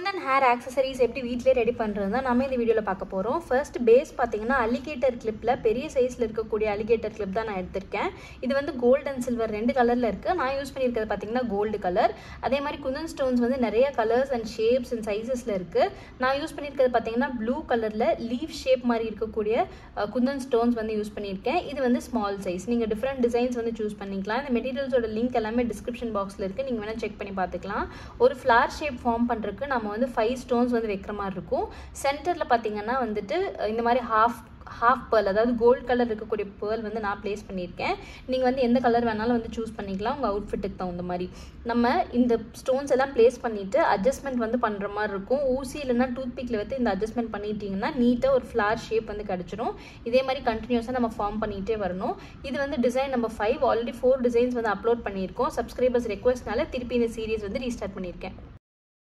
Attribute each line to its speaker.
Speaker 1: Kundan hair accessories எப்படி வீட்டிலே ready பண்ணுறது தான் நம்ம இந்த வீடியோவில் பார்க்க போகிறோம் ஃபர்ஸ்ட் பேஸ் பார்த்தீங்கன்னா அலிகேட்டர் கிளிப்பில் பெரிய சைஸில் இருக்கக்கூடிய அலிகேட்டர் கிளிப் தான் நான் எடுத்திருக்கேன் இது வந்து கோல்டு அண்ட் சில்வர் ரெண்டு கலரில் இருக்குது நான் யூஸ் பண்ணியிருக்கிறது பார்த்தீங்கன்னா கோல்டு கலர் அதே மாதிரி குந்தன் ஸ்டோன்ஸ் வந்து நிறைய கலர்ஸ் அண்ட் ஷேப்ஸ் அண்ட் சைஸஸில் இருக்குது நான் யூஸ் பண்ணியிருக்கிறது பார்த்தீங்கன்னா ப்ளூ கலரில் லீஃப் ஷேப் மாதிரி இருக்கக்கூடிய அஹ், குந்தன் ஸ்டோன்ஸ் வந்து யூஸ் பண்ணியிருக்கேன் இது வந்து ஸ்மால் சைஸ் நீங்கள் டிஃப்ரெண்ட் டிசைன்ஸ் வந்து சூஸ் பண்ணிக்கலாம் இந்த மெட்டீரியல்ஸோட லிங்க் எல்லாமே டிஸ்கிரிப்ஷன் பாக்ஸில் இருக்குது நீங்கள் வேணால் செக் பண்ணி பார்த்துக்கலாம் ஒரு ஃப்ளார் ஷேப் ஃபார்ம் பண்ணுறதுக்கு நம்ம வந்து ஃபைவ் ஸ்டோன்ஸ் வந்து வைக்கிற மாதிரி இருக்கும் சென்டரில் பார்த்தீங்கன்னா வந்துட்டு அஹ், இந்த மாதிரி ஹாஃப் ஹாஃப் பேர்ல் அதாவது கோல்ட் கலர் இருக்கக்கூடிய பேர்ல் வந்து நான் ப்ளேஸ் பண்ணியிருக்கேன் நீங்கள் வந்து எந்த கலர் வேணாலும் வந்து சூஸ் பண்ணிக்கலாம் உங்கள் அவுட்ஃபிட்டுக்கு தகுந்த மாதிரி நம்ம இந்த ஸ்டோன்ஸ் எல்லாம் ப்ளேஸ் பண்ணிவிட்டு அட்ஜஸ்ட்மெண்ட் வந்து பண்ணுற மாதிரி இருக்கும் ஊசி இல்லைன்னா டூத் பிக்கில் வச்சு இந்த அட்ஜஸ்ட்மெண்ட் பண்ணிட்டீங்கன்னா நீட்டாக ஒரு ஃப்ளார் ஷேப் வந்து கிடச்சிரும் இதே மாதிரி கண்டினியூஸாக நம்ம ஃபார்ம் பண்ணிகிட்டே வரணும் இது வந்து design number five already four designs வந்து அப்லோட் பண்ணியிருக்கோம் சப்ஸ்கிரைபர்ஸ் ரெக்வஸ்ட்னால திருப்பி இந்த சீரிஸ் வந்து ரீஸ்டார்ட் பண்ணியிருக்கேன்